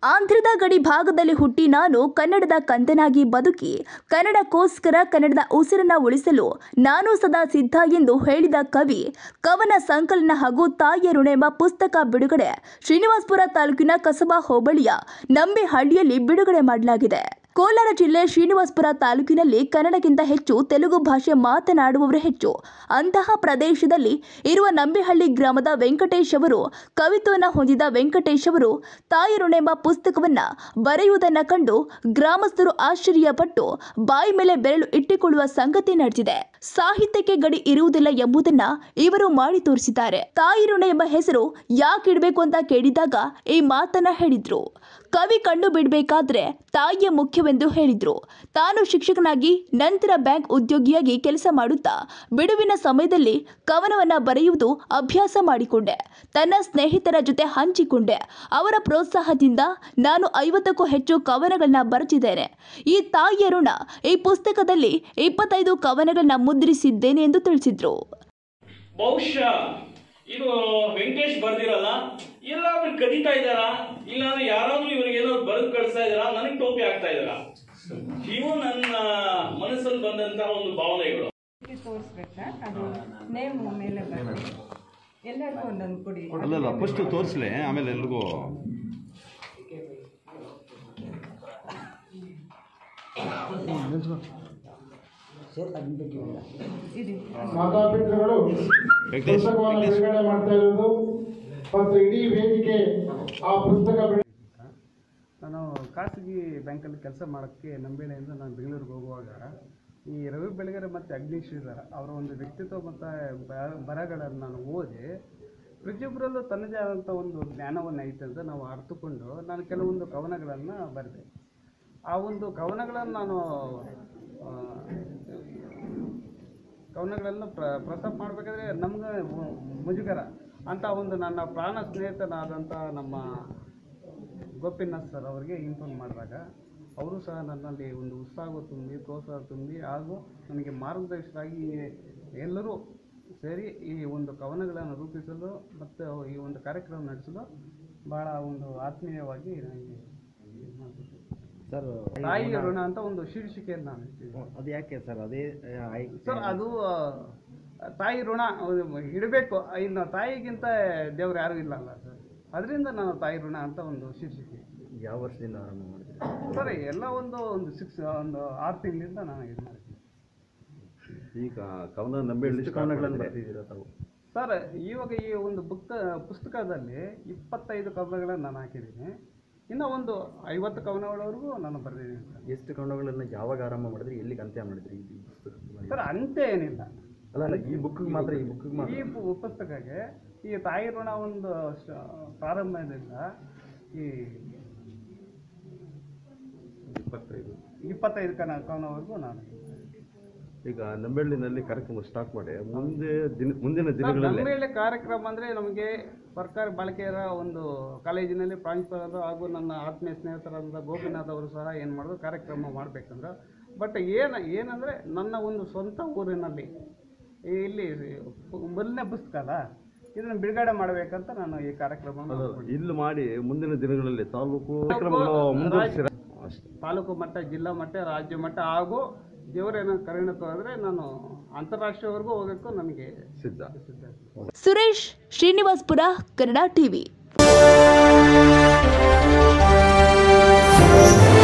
ಆಂಧ್ರದ ಗಡಿ ಭಾಗದಲ್ಲಿ ಹುಟ್ಟಿ ನಾನು ಕನ್ನಡದ ಕಂದನಾಗಿ ಬದುಕಿ ಕನ್ನಡಕ್ಕೋಸ್ಕರ ಕನ್ನಡದ ಉಸಿರನ್ನ ಉಳಿಸಲು ನಾನು ಸದಾ ಸಿದ್ಧ ಎಂದು ಹೇಳಿದ ಕವಿ ಕವನ ಸಂಕಲನ ಹಾಗೂ ತಾಯಿಯ ಋಣ ಎಂಬ ಪುಸ್ತಕ ಬಿಡುಗಡೆ ಶ್ರೀನಿವಾಸಪುರ ತಾಲೂಕಿನ ಕಸಬಾ ಹೋಬಳಿಯ ನಂಬಿಹಳ್ಳಿಯಲ್ಲಿ ಬಿಡುಗಡೆ ಮಾಡಲಾಗಿದೆ ಕೋಲಾರ ಜಿಲ್ಲೆ ಶ್ರೀನಿವಾಸಪುರ ತಾಲೂಕಿನಲ್ಲಿ ಕನ್ನಡಕ್ಕಿಂತ ಹೆಚ್ಚು ತೆಲುಗು ಭಾಷೆ ಮಾತನಾಡುವವರು ಹೆಚ್ಚು ಅಂತಹ ಪ್ರದೇಶದಲ್ಲಿ ಇರುವ ನಂಬಿಹಳ್ಳಿ ಗ್ರಾಮದ ವೆಂಕಟೇಶ್ ಅವರು ಕವಿತ್ವವನ್ನು ಹೊಂದಿದ ವೆಂಕಟೇಶ್ ಅವರು ತಾಯಿ ಋಣ ಎಂಬ ಪುಸ್ತಕವನ್ನ ಬರೆಯುವುದನ್ನ ಕಂಡು ಗ್ರಾಮಸ್ಥರು ಆಶ್ಚರ್ಯಪಟ್ಟು ಬಾಯಿ ಮೇಲೆ ಬೆರಳು ಇಟ್ಟಿಕೊಳ್ಳುವ ಸಂಗತಿ ನಡೆದಿದೆ ಸಾಹಿತ್ಯಕ್ಕೆ ಗಡಿ ಇರುವುದಿಲ್ಲ ಎಂಬುದನ್ನ ಇವರು ಮಾಡಿ ತೋರಿಸಿದ್ದಾರೆ ತಾಯಿ ಋಣ ಎಂಬ ಹೆಸರು ಯಾಕೆ ಇಡಬೇಕು ಅಂತ ಕೇಳಿದಾಗ ಈ ಮಾತನ್ನ ಹೇಳಿದ್ರು ಕವಿ ಕಂಡು ಬಿಡಬೇಕಾದ್ರೆ ತಾಯಿಯ ಮುಖ್ಯವೆಂದು ಹೇಳಿದ್ರು ತಾನು ಶಿಕ್ಷಕನಾಗಿ ನಂತರ ಬ್ಯಾಂಕ್ ಉದ್ಯೋಗಿಯಾಗಿ ಕೆಲಸ ಮಾಡುತ್ತಾ ಬಿಡುವಿನ ಸಮಯದಲ್ಲಿ ಕವನವನ್ನ ಬರೆಯುವುದು ಅಭ್ಯಾಸ ಮಾಡಿಕೊಂಡೆ ತನ್ನ ಸ್ನೇಹಿತರ ಜೊತೆ ಹಂಚಿಕೊಂಡೆ ಅವರ ಪ್ರೋತ್ಸಾಹದಿಂದ ನಾನು ಐವತ್ತಕ್ಕೂ ಹೆಚ್ಚು ಕವನಗಳನ್ನ ಬರೆದಿದ್ದೇನೆ ಈ ತಾಯಿಯ ಋಣ ಈ ಪುಸ್ತಕದಲ್ಲಿ ಇಪ್ಪತ್ತೈದು ಕವನಗಳನ್ನ ಮುದ್ರಿಸಿದ್ದೇನೆ ಎಂದು ತಿಳಿಸಿದ್ರು ಬಹುಶಃ ಇದು ವೆಂಕಟೇಶ್ ಬರ್ದಿರಲ್ಲ ಎಲ್ಲಾದ್ರೂ ಕದೀತಾ ಇದ್ದಾರಾ ಇಲ್ಲಾಂದ್ರೆ ಯಾರಾದ್ರೂ ಇವ್ರಿಗೆ ಏನೋ ಬರೆದು ಕಳಿಸ್ತಾ ಇದಾರಾ ನನಗೆ ಟೋಪಿ ಆಗ್ತಾ ಇದಾರಾ ಇವು ನನ್ನ ಮನಸ್ಸಲ್ಲಿ ಬಂದಂತಹ ಒಂದು ಭಾವನೆಗಳು ತೋರಿಸ್ಬೇಕಾ ಅದು ನೇಮ್ ಮೇಲೆ ಬರ್ತದೆ ಎಲ್ಲರಿಗೂ ಒಂದೊಂದು ಕೊಡಿ ಅಲ್ಲಲ್ಲ ಫಸ್ಟ್ ತೋರಿಸ್ಲಿ ಆಮೇಲೆ ಎಲ್ರಿಗೂ ಇದು ಮಾತಾಪಿತೃಗಳು ವೆಂಕಟೇಶ್, ಪುಸ್ತಕವನ್ನು ವೆಂಕಟೇಶ್. ಬಿಡುಗಡೆ ಮಾಡ್ತಾ ಇರೋದು ಮತ್ತು ಇಡೀ ವೇದಿಕೆ ಆ ಪುಸ್ತಕ ಬಿಡುಗಡೆ ನಾನು ಖಾಸಗಿ ಬ್ಯಾಂಕಲ್ಲಿ ಕೆಲಸ ಮಾಡೋಕ್ಕೆ ನಂಬೇಳೆಯಿಂದ ನಾನು ಬೆಂಗಳೂರಿಗೆ ಹೋಗುವಾಗ ಈ ರವಿ ಬೆಳಗೆರೆ ಮತ್ತು ಅಗ್ನೀಶ್ ಇದ್ದಾರೆ ಅವರ ಒಂದು ವ್ಯಕ್ತಿತ್ವ ಮತ್ತು ಬ- ಬರಹಗಳನ್ನು ನಾನು ಓದಿ ಪ್ರತಿಯೊಬ್ಬರಲ್ಲೂ ತನ್ನದೇ ಆದಂಥ ಒಂದು ಜ್ಞಾನವನ್ನು ಐತೆ ಅಂತ ನಾವು ಅರ್ಥಕೊಂಡು ನಾನು ಕೆಲವೊಂದು ಕವನಗಳನ್ನು ಬರೆದೆ ಆ ಒಂದು ಕವನಗಳನ್ನು ನಾನು ಆ, ಕವನಗಳನ್ನು ಪ್ರ ಪ್ರಸ್ತಾಪ ಮಾಡಬೇಕಾದ್ರೆ ನಮ್ಗೆ ಮು- ಮುಜುಗರ ಅಂತ ಒಂದು ನನ್ನ ಪ್ರಾಣ ಸ್ನೇಹಿತನಾದಂಥ ನಮ್ಮ ಗೋಪಿನಾಥ್ ಸರ್ ಅವರಿಗೆ ಇನ್ಫಾರ್ಮ್ ಮಾಡಿದಾಗ ಅವರು ಸಹ ನನ್ನಲ್ಲಿ ಒಂದು ಉತ್ಸಾಹ ತುಂಬಿ ಪ್ರೋತ್ಸಾಹ ತುಂಬಿ ಹಾಗೂ ನನಗೆ ಮಾರ್ಗದರ್ಶಕರಾಗಿ ಎಲ್ಲರೂ ಸೇರಿ ಈ ಒಂದು ಕವನಗಳನ್ನು ರೂಪಿಸಲು ಮತ್ತು ಈ ಒಂದು ಕಾರ್ಯಕ್ರಮ ನಡೆಸಲು ಭಾಳ ಒಂದು ಆತ್ಮೀಯವಾಗಿ ನನಗೆ ಇದು ಮಾಡ್ಬಿಟ್ಟು. ಸರ್ ತಾಯಿ ಋಣ ಅಂತ ಒಂದು ಶೀರ್ಷಿಕೆಯನ್ನು ನಾನು ಇಟ್ಟಿದ್ದೀನಿ. ಅದು ಯಾಕೆ ಸರ್ ಅದೇ ಸರ್ ಅದು ಆ, ತಾಯಿ ಋಣ ಇಡಬೇಕು ಇನ್ನು ತಾಯಿಗಿಂತ ದೇವ್ರು ಯಾರೂ ಇಲ್ಲ ಅಲ್ಲ ಸರ್ ಅದರಿಂದ ನಾನು ತಾಯಿ ಋಣ ಅಂತ ಒಂದು ಶೀರ್ಷಿಕೆ ಯಾವ ವರ್ಷದಿಂದ ಆರಂಭ ಮಾಡಿದ್ರಿ ಸರ್ ಎಲ್ಲ ಒಂದು ಒಂದು ಸಿಕ್ಸ್ ಒಂದು ಆರು ತಿಂಗಳಿಂದ ನಾನು ಇದು ಮಾಡಿದ್ದೀನಿ ಈಗ ಕವನ ನಂಬಿ ಕವನಗಳನ್ನು ಬರ್ತಿದ್ದೀರಾ ತಾವು ಸರ್ ಇವಾಗ ಈ ಒಂದು ಬುಕ್ ಪುಸ್ತಕದಲ್ಲಿ ಇಪ್ಪತ್ತೈದು ಕವನಗಳನ್ನು ನಾನು ಹಾಕಿದ್ದೀನಿ ಇನ್ನು ಒಂದು ಐವತ್ತು ಕವನಗಳವರೆಗೂ ನಾನು ಬರೆದಿದ್ದೀನಿ ಸರ್ ಎಷ್ಟು ಕವನಗಳನ್ನು ಯಾವಾಗ ಆರಂಭ ಮಾಡಿದ್ರಿ ಎಲ್ಲಿಗೆ ಅಂತ್ಯ ಮಾಡಿದ್ರಿ ಈ ಪುಸ್ತಕ ಸರ್ ಅಂತೆ ಏನಿಲ್ಲ ಅಲ್ಲ ಅಲ್ಲ ಈ ಬುಕ್ಗೆ ಮಾತ್ರ ಈ ಬುಕ್ಗೆ ಮಾತ್ರ ಈ ಪು- ಪುಸ್ತಕಕ್ಕೆ ಈ ತಾಯಿ ಋಣ ಒಂದು ಶ- ಪ್ರಾರಂಭದಿಂದ ಈ ಇಪ್ಪತ್ತೈದು ಇಪ್ಪತ್ತೈದು ಕನ ಕವನವರೆಗೂ ನಾನು ಈಗ ನಂಬೆಳ್ಳಿನಲ್ಲಿ ಕಾರ್ಯಕ್ರಮ ಸ್ಟಾರ್ಟ್ ಮಾಡಿ ಮುಂದೆ ದಿನ ಮುಂದಿನ ನಮ್ಮ ದಿನಗಳಲ್ಲಿ ಮೇಲೆ ಕಾರ್ಯಕ್ರಮ ಅಂದರೆ ನಮಗೆ ಸರ್ಕಾರಿ ಬಾಲಕಿಯರ ಒಂದು ಕಾಲೇಜಿನಲ್ಲಿ ಪ್ರಾಂಶುಪಾಲರು ಹಾಗೂ ನನ್ನ ಆತ್ಮೀಯ ಸ್ನೇಹಿತರಾದ ಗೋಪಿನಾಥ್ ಅವರು ಸಹ ಏನು ಮಾಡಿದ್ರು ಕಾರ್ಯಕ್ರಮ ಮಾಡಬೇಕಂದ್ರೆ ಬಟ್ ಏನು ಏನಂದರೆ ನನ್ನ ಒಂದು ಸ್ವಂತ ಊರಿನಲ್ಲಿ ಇಲ್ಲಿ ಮೊದಲನೇ ಪುಸ್ತಕ ಅಲ್ಲ ಇದನ್ನು ಬಿಡುಗಡೆ ಮಾಡಬೇಕಂತ ನಾನು ಈ ಕಾರ್ಯಕ್ರಮ ಇಲ್ಲಿ ಮಾಡಿ ಮುಂದಿನ ದಿನಗಳಲ್ಲಿ ತಾಲೂಕು ಕಾರ್ಯಕ್ರಮಗಳು ಮುಂದುವರಿಸಿರ ಅಷ್ಟೇ ತಾಲೂಕು ಮಟ್ಟ ಜಿಲ್ಲಾ ಮಟ್ಟ ರಾಜ್ಯ ಮಟ್ಟ ಹಾಗೂ ದೇವರೇನೋ ಕರುಣೆ ತೋರಿದ್ರೆ ನಾನು ಅಂತಾರಾಷ್ಟ್ರೀಯವರೆಗೂ ಹೋಗೋಕ್ಕೂ ನನಗೆ ಸಿದ್ಧ ಸಿದ್ಧ ಸುರೇಶ್ ಶ್ರೀನಿವಾಸ್ಪುರ ಕನ್ನಡ ಟಿವಿ